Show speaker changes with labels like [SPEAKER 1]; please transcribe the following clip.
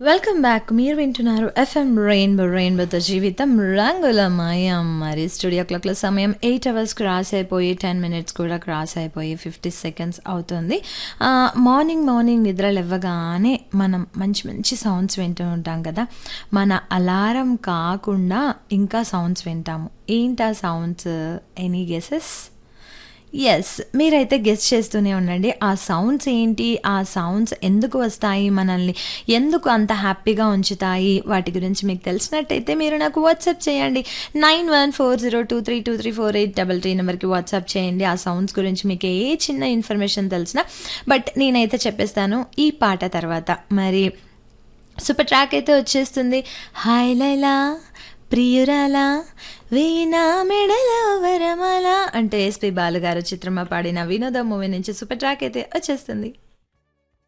[SPEAKER 1] welcome back మీరు వింటున్నారు FM rainbow రెయిన్బోతో జీవితం రంగుల మయం మరి స్టూడియో క్లాక్లో సమయం ఎయిట్ అవర్స్ క్రాస్ అయిపోయి టెన్ మినిట్స్ కూడా క్రాస్ అయిపోయి ఫిఫ్టీ సెకండ్స్ అవుతుంది ఆ, మార్నింగ్ మార్నింగ్ నిద్ర లేవగానే మనం మంచి మంచి సౌండ్స్ వింటూ ఉంటాం కదా మన అలారం కాకుండా ఇంకా సౌండ్స్ వింటాము ఏంటా సౌండ్స్ ఎనీ గెసెస్ ఎస్ మీరైతే గెస్ట్ చేస్తూనే ఉండండి ఆ సౌండ్స్ ఏంటి ఆ సౌండ్స్ ఎందుకు వస్తాయి మనల్ని ఎందుకు అంత హ్యాపీగా ఉంచుతాయి వాటి గురించి మీకు తెలిసినట్టయితే మీరు నాకు వాట్సాప్ చేయండి nine one four zero two three two three four eight double three నెంబర్కి వాట్సాప్ చేయండి ఆ సౌండ్స్ గురించి మీకు ఏ చిన్న ఇన్ఫర్మేషన్ తెలిసినా బట్ నేనైతే చెప్పేస్తాను ఈ పాట తర్వాత మరి సూపర్ ట్రాక్ అయితే వచ్చేస్తుంది హాయ్ లైలా ప్రియురాలా వీణా మెడలో వరమాల అంటే ఎస్పి బాలుగారు చిత్రమ పాడిన వినోద మూవీ నుంచి సూపర్ ట్రాక్ అయితే వచ్చేస్తుంది